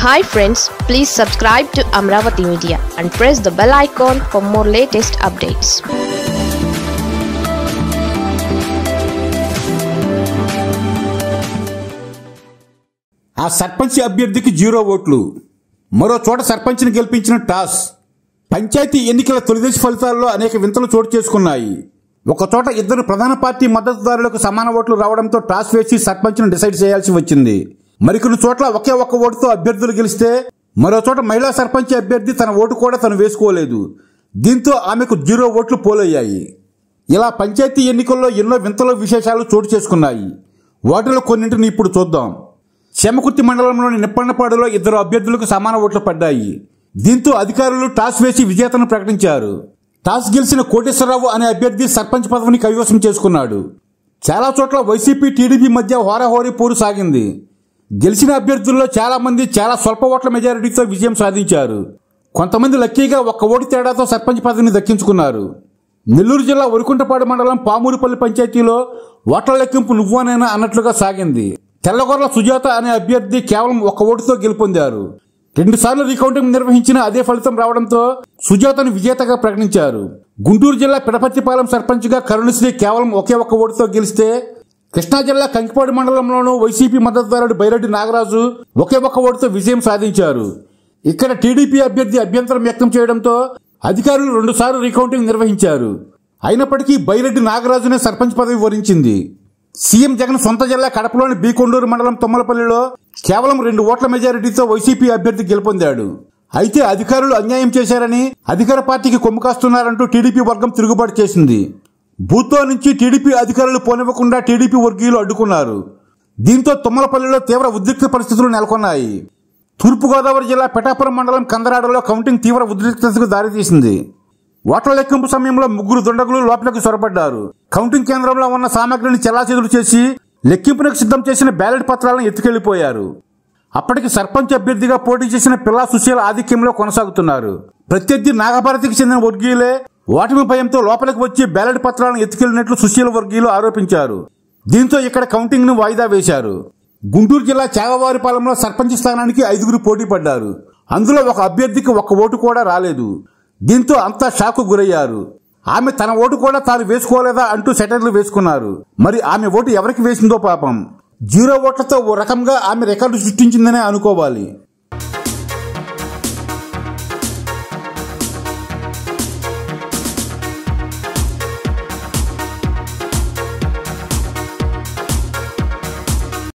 hi friends please subscribe to Amaravati media and press the bell icon for more latest updates ఆ సర్పంచ్ అభ్యర్థికి zero ఓట్లు మరో చోట సర్పంచ్ని గెలిపించిన టాస్ పంచాయతీ ఎన్నికల తొలిదశ ఫలితాల్లో అనేక వింతలు చోటు చేసుకున్నాయి ఒక చోట ఇద్దరు ప్రధాన పార్టీ మద్దతుదారులకు సమాన ఓట్లు రావడంతో టాస్ వేసి సర్పంచ్ను డిసైడ్ చేయాల్సి వచ్చింది మరికొన్ని చోట్ల ఒకే ఒక్క ఓటుతో అభ్యర్థులు గెలిస్తే మరో చోట మహిళా సర్పంచ్ అభ్యర్థి తన ఓటు కూడా తను వేసుకోలేదు దీంతో ఆమెకు జీరో ఓట్లు పోలయ్యాయి ఇలా పంచాయతీ ఎన్నికల్లో ఎన్నో వింతల విశేషాలు చోటు చేసుకున్నాయి వాటిలో కొన్నింటిని ఇప్పుడు చూద్దాం చెమకుర్తి మండలంలోని నిప్పన్నపాడులో ఇద్దరు అభ్యర్థులకు సమాన ఓట్లు పడ్డాయి దీంతో అధికారులు టాస్ వేసి విజేతను ప్రకటించారు టాస్ గెలిచిన కోటేశ్వరరావు అనే అభ్యర్థి సర్పంచ్ పదవిని కైవసం చేసుకున్నాడు చాలా చోట్ల వైసీపీ టీడీపీ మధ్య హోరాహోరీ పోరు సాగింది గెలిచిన అభ్యర్థుల్లో చాలా మంది చాలా స్వల్ప ఓట్ల మెజారిటీతో విజయం సాధించారు కొంతమంది లక్కీగా ఒక్క ఓటు తేడాతో సర్పంచ్ పదవిని దక్కించుకున్నారు నెల్లూరు జిల్లా వరికుంటపాడు మండలం పామూరుపల్లి పంచాయతీలో ఓట్ల లెక్కింపు నువ్వనేనా అన్నట్లుగా సాగింది తెల్లగొర్ల సుజాత అనే అభ్యర్థి కేవలం ఒక్క ఓటుతో గెలుపొందారు రెండుసార్లు రీకౌంటింగ్ నిర్వహించిన అదే ఫలితం రావడంతో సుజాతను విజేతగా ప్రకటించారు గుంటూరు జిల్లా పిడపర్తిపాలెం సర్పంచ్గా కరుణశ్రీ కేవలం ఒకే ఒక్క ఓటుతో గెలిస్తే కృష్ణా జిల్లా కంకిపాడు మండలంలోనూ వైసీపీ మద్దతుదారుడు బైరెడ్డి నాగరాజు ఒకే ఒక్క ఓటుతో విజయం సాధించారు ఇక్కడ టీడీపీ అభ్యర్థి అభ్యంతరం వ్యక్తం చేయడంతో అధికారులు రెండుసార్లు రీకౌంటింగ్ నిర్వహించారు అయినప్పటికీ బైరెడ్డి నాగరాజునే సర్పంచ్ పదవి వరించింది సీఎం జగన్ సొంత జిల్లా కడపలోని బీకొండూరు మండలం తుమ్మలపల్లిలో కేవలం రెండు ఓట్ల మెజారిటీతో వైసీపీ అభ్యర్థి గెలుపొందాడు అయితే అధికారులు అన్యాయం చేశారని అధికార పార్టీకి కొమ్ము కాస్తున్నారంటూ టీడీపీ వర్గం తిరుగుబాటు చేసింది బూత్లో నుంచి టీడీపీ అధికారులు పోనివ్వకుండా టీడీపీ వర్గీయులు అడ్డుకున్నారు దీంతో తుమ్మలపల్లిలో తీవ్ర ఉద్రిక్త పరిస్థితులు నెలకొన్నాయి తూర్పుగోదావరి జిల్లా పెటాపురం మండలం కందరాడలో కౌంటింగ్ తీవ్ర ఉద్రిక్తతకు దారితీసింది ఓట్ల లెక్కింపు సమయంలో ముగ్గురు దుండగులు లోపలికి సొరబడ్డారు కౌంటింగ్ కేంద్రంలో ఉన్న సామాగ్రిని చెల్లాచెదురు చేసి లెక్కింపునకు సిద్ధం చేసిన బ్యాలెట్ పత్రాలను ఎత్తుకెళ్లిపోయారు అప్పటికి సర్పంచ్ అభ్యర్థిగా పోటీ చేసిన పిల్లా సుశీల ఆధిక్యంలో కొనసాగుతున్నారు ప్రత్యర్థి నాగభారతికి చెందిన వర్గీయులే ఓటమి భయంతో లోపలికి వచ్చి బ్యాలెట్ పత్రాలను ఎత్తుకెళ్లినట్లు సుశీల వర్గీయులు ఆరోపించారు దీంతో ఇక్కడ కౌంటింగ్ ను వాయిదా వేశారు గుంటూరు జిల్లా చాగవారిపాలెంలో సర్పంచ్ స్థానానికి ఐదుగురు పోటీ పడ్డారు అందులో ఒక అభ్యర్థికి ఒక్క ఓటు కూడా రాలేదు దీంతో అంతా షాకు గురయ్యారు ఆమె తన ఓటు కూడా తాను వేసుకోలేదా అంటూ సెటర్లు వేసుకున్నారు మరి ఆమె ఓటు ఎవరికి వేసిందో పాపం జీరో ఓట్లతో ఓ రకంగా ఆమె రికార్డు సృష్టించిందనే అనుకోవాలి